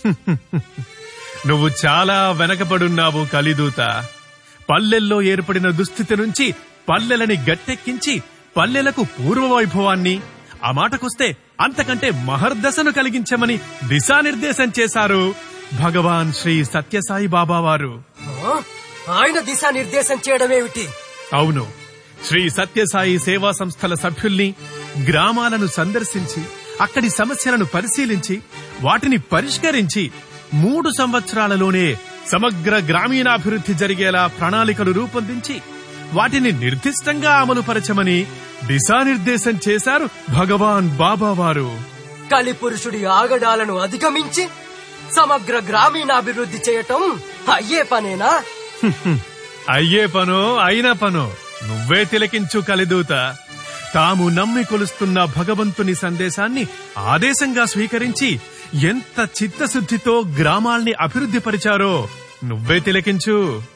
నువ్వు చాలా వెనకబడున్నావు కలిదూత పల్లెల్లో ఏర్పడిన దుస్థితి నుంచి పల్లెలని గట్టెక్కించి పల్లెలకు పూర్వవైభవాన్ని ఆ మాటకొస్తే అంతకంటే మహర్దశను కలిగించమని దిశానిర్దేశం చేశారు భగవాన్ శ్రీ సత్యసాయి బాబా వారు ఆ? ఆయన దిశానిర్దేశం చేయడమేమిటి అవును శ్రీ సత్యసాయి సేవా సంస్థల సభ్యుల్ని గ్రామాలను సందర్శించి అక్కడి సమస్యలను పరిశీలించి వాటిని పరిష్కరించి మూడు సంవత్సరాలలోనే సమగ్ర గ్రామీణాభివృద్ధి జరిగేలా ప్రణాళికలు రూపొందించి వాటిని నిర్దిష్టంగా అమలుపరచమని దిశానిర్దేశం చేశారు భగవాన్ బాబా వారు కలిపురుషుడి ఆగడాలను అధిగమించి సమగ్ర గ్రామీణాభివృద్ధి చేయటం అయ్యే పనేనా అయ్యే పనో అయిన పనో నువ్వే తిలకించు కలిదూత తాము నమ్మి కొలుస్తున్న భగవంతుని సందేశాన్ని ఆదేశంగా స్వీకరించి ఎంత చిత్తశుద్ధితో గ్రామాల్ని అభివృద్ధి పరిచారో నువ్వే తిలకించు